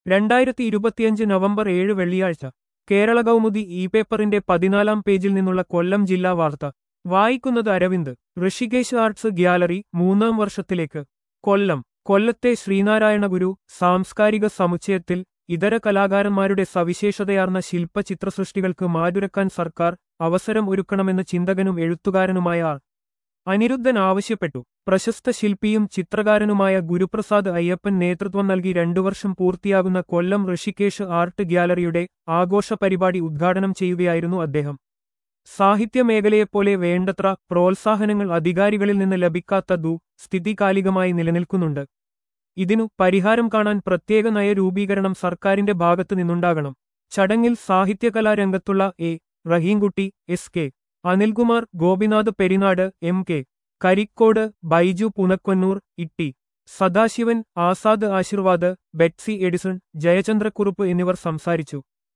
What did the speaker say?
രണ്ടായിരത്തി ഇരുപത്തിയഞ്ച് നവംബർ ഏഴ് വെള്ളിയാഴ്ച കേരള കൗമുദി ഇ പേപ്പറിന്റെ പതിനാലാം പേജിൽ നിന്നുള്ള കൊല്ലം ജില്ലാ വാർത്ത വായിക്കുന്നത് അരവിന്ദ് ഋഷികേശ് ആർട്സ് ഗ്യാലറി മൂന്നാം വർഷത്തിലേക്ക് കൊല്ലം കൊല്ലത്തെ ശ്രീനാരായണ ഗുരു സാംസ്കാരിക സമുച്ചയത്തിൽ ഇതര കലാകാരന്മാരുടെ സവിശേഷതയാർന്ന ശില്പചിത്രസൃഷ്ടികൾക്ക് മാറ്റുരക്കാൻ സർക്കാർ അവസരം ഒരുക്കണമെന്ന് ചിന്തകനും എഴുത്തുകാരനുമായ ആർ അനിരുദ്ധൻ ആവശ്യപ്പെട്ടു പ്രശസ്ത ശില്പിയും ചിത്രകാരനുമായ ഗുരുപ്രസാദ് അയ്യപ്പൻ നേതൃത്വം നൽകി രണ്ടു വർഷം പൂർത്തിയാകുന്ന കൊല്ലം ഋഷികേഷ് ആർട്ട് ഗ്യാലറിയുടെ ആഘോഷ പരിപാടി ഉദ്ഘാടനം ചെയ്യുകയായിരുന്നു അദ്ദേഹം സാഹിത്യമേഖലയെപ്പോലെ വേണ്ടത്ര പ്രോത്സാഹനങ്ങൾ അധികാരികളിൽ നിന്ന് ലഭിക്കാത്തതു സ്ഥിതികാലികമായി നിലനിൽക്കുന്നുണ്ട് ഇതിനു പരിഹാരം കാണാൻ പ്രത്യേക നയരൂപീകരണം സർക്കാരിന്റെ ഭാഗത്തു നിന്നുണ്ടാകണം ചടങ്ങിൽ സാഹിത്യകലാരംഗത്തുള്ള A Raheemkutty S K Anilkumar Gopinath Perinad M K Karikode Baiju Punakkonnoor Itty Sadasivan Azad Ashirvad Betsy Edison Jayachandrakurup എന്നിവർ സംസാരിച്ചു